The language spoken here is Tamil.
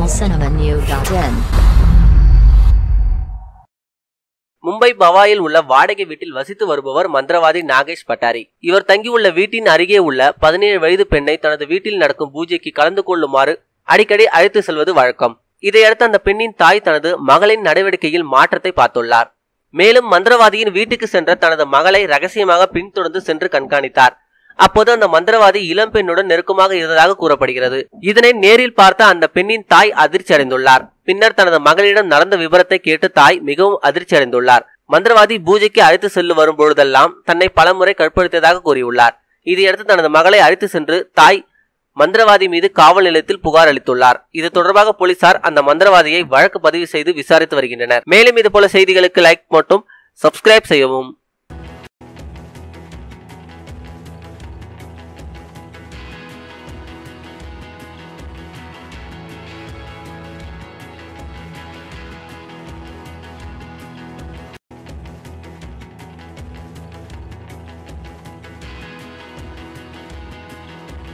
tamilcinemanew.in மும்பை பவாயில் உள்ள வாடகை வீட்டில் வசித்து வருபவர் மந்திரவாதி நாகேஷ் பட்டாரி இவர் தங்கியுள்ள வீட்டின் அருகே உள்ள பதினேழு வயது பெண்ணை தனது வீட்டில் நடக்கும் பூஜைக்கு கலந்து கொள்ளுமாறு அடிக்கடி அழைத்து செல்வது வழக்கம் இதையடுத்து அந்த பெண்ணின் தாய் தனது மகளின் நடவடிக்கையில் மாற்றத்தை பார்த்துள்ளார் மேலும் மந்திரவாதியின் வீட்டுக்கு சென்ற தனது மகளை ரகசியமாக பின்தொடர்ந்து சென்று கண்காணித்தார் அப்போது அந்த மந்திரவாதி இளம் பெண்ணுடன் நெருக்கமாக இருந்ததாக கூறப்படுகிறது இதனை நேரில் பார்த்த அந்த பெண்ணின் தாய் அதிர்ச்சி அடைந்துள்ளார் பின்னர் தனது மகளிடம் நடந்த விவரத்தை கேட்டு தாய் மிகவும் அதிர்ச்சி அடைந்துள்ளார் மந்திரவாதி பூஜைக்கு அழைத்து செல்லு வரும் பொழுதெல்லாம் தன்னை பலமுறை கற்பழித்ததாக கூறியுள்ளார் இதையடுத்து தனது மகளை அழைத்து சென்று தாய் மந்திரவாதி மீது காவல் நிலையத்தில் புகார் அளித்துள்ளார் இது தொடர்பாக போலீசார் அந்த மந்திரவாதியை வழக்கு பதிவு செய்து விசாரித்து வருகின்றனர் மேலும் இது போல செய்திகளுக்கு லைக் மற்றும் சப்ஸ்கிரைப் செய்யவும்